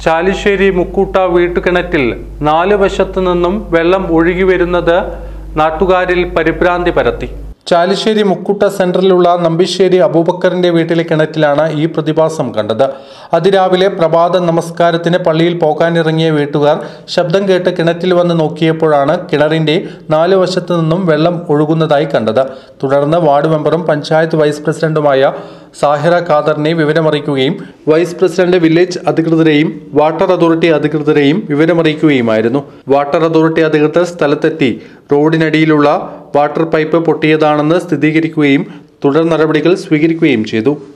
ചാലിശ്ശേരി മുക്കൂട്ട വീട്ടുകിണറ്റിൽ നാല് വശത്തു നിന്നും വെള്ളം ഒഴുകി വരുന്നത് നാട്ടുകാരിൽ പരിഭ്രാന്തി പരത്തി ചാലിശ്ശേരി മുക്കൂട്ട സെന്ററിലുള്ള നമ്പിശ്ശേരി അബൂബക്കറിന്റെ വീട്ടിലെ കിണറ്റിലാണ് ഈ പ്രതിഭാസം കണ്ടത് അതിരാവിലെ പ്രഭാത നമസ്കാരത്തിന് പള്ളിയിൽ പോകാനിറങ്ങിയ വീട്ടുകാർ ശബ്ദം കേട്ട് കിണറ്റിൽ വന്ന് നോക്കിയപ്പോഴാണ് കിണറിന്റെ നാല് വശത്തു നിന്നും വെള്ളം ഒഴുകുന്നതായി കണ്ടത് തുടർന്ന് വാർഡ് മെമ്പറും പഞ്ചായത്ത് വൈസ് പ്രസിഡന്റുമായ സാഹിറ ഖാദറിനെ വിവരമറിയിക്കുകയും വൈസ് പ്രസിഡന്റ് വില്ലേജ് അധികൃതരെയും വാട്ടർ അതോറിറ്റി അധികൃതരെയും വിവരമറിയിക്കുകയുമായിരുന്നു വാട്ടർ അതോറിറ്റി അധികൃതർ സ്ഥലത്തെത്തി റോഡിനടിയിലുള്ള വാട്ടർ പൈപ്പ് പൊട്ടിയതാണെന്ന് സ്ഥിരീകരിക്കുകയും തുടർ നടപടികൾ സ്വീകരിക്കുകയും ചെയ്തു